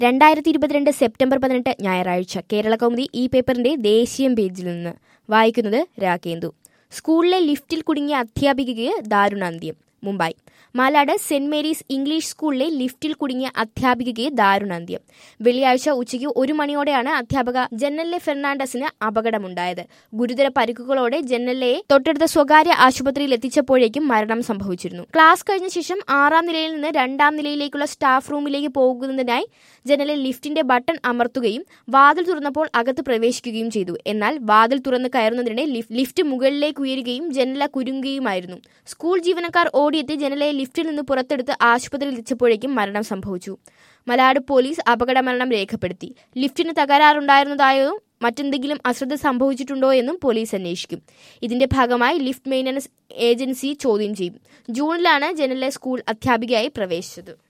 രണ്ടായിരത്തി ഇരുപത്തിരണ്ട് സെപ്റ്റംബർ പതിനെട്ട് ഞായറാഴ്ച കേരള കൗമുദി ഈ പേപ്പറിന്റെ ദേശീയം പേജിൽ നിന്ന് വായിക്കുന്നത് രാകേന്ദു സ്കൂളിലെ ലിഫ്റ്റിൽ കുടുങ്ങിയ അധ്യാപികയ്ക്ക് ദാരുണാന്ത്യം Mumbai Malad saint Mary's English സ്കൂളിലെ ലിഫ്റ്റിൽ കുടുങ്ങിയ അധ്യാപികയ്ക്ക് ദാരുണാന്ത്യം വെള്ളിയാഴ്ച ഉച്ചയ്ക്ക് ഒരു മണിയോടെയാണ് അധ്യാപക ജന്നല്ലെ ഫെർണാണ്ടസിന് അപകടമുണ്ടായത് ഗുരുതര പരിക്കുകളോടെ ജന്നല്ലയെ തൊട്ടടുത്ത സ്വകാര്യ ആശുപത്രിയിൽ എത്തിച്ചപ്പോഴേക്കും മരണം സംഭവിച്ചിരുന്നു ക്ലാസ് കഴിഞ്ഞ ശേഷം ആറാം നിലയിൽ നിന്ന് രണ്ടാം നിലയിലേക്കുള്ള സ്റ്റാഫ് റൂമിലേക്ക് പോകുന്നതിനായി ജനലിൽ ലിഫ്റ്റിന്റെ ബട്ടൺ അമർത്തുകയും വാതിൽ തുറന്നപ്പോൾ അകത്ത് പ്രവേശിക്കുകയും ചെയ്തു എന്നാൽ വാതിൽ തുറന്ന് കയറുന്നതിനിടെ ലിഫ്റ്റ് മുകളിലേക്ക് ഉയരുകയും ജനല കുരുങ്ങുകയുമായിരുന്നു സ്കൂൾ ജീവനക്കാർ ഓടിയെത്തി ജനലയെ ലിഫ്റ്റിൽ നിന്ന് പുറത്തെടുത്ത് ആശുപത്രിയിൽ എത്തിച്ചപ്പോഴേക്കും മരണം സംഭവിച്ചു മലാട് പോലീസ് അപകട മരണം രേഖപ്പെടുത്തി ലിഫ്റ്റിന് തകരാറുണ്ടായിരുന്നതായോ മറ്റെന്തെങ്കിലും അശ്രദ്ധ സംഭവിച്ചിട്ടുണ്ടോ എന്നും പോലീസ് അന്വേഷിക്കും ഇതിന്റെ ഭാഗമായി ലിഫ്റ്റ് മെയിൻ്റനൻസ് ഏജൻസി ചോദ്യം ചെയ്യും ജൂണിലാണ് ജനലിലെ സ്കൂൾ അധ്യാപികയായി പ്രവേശിച്ചത്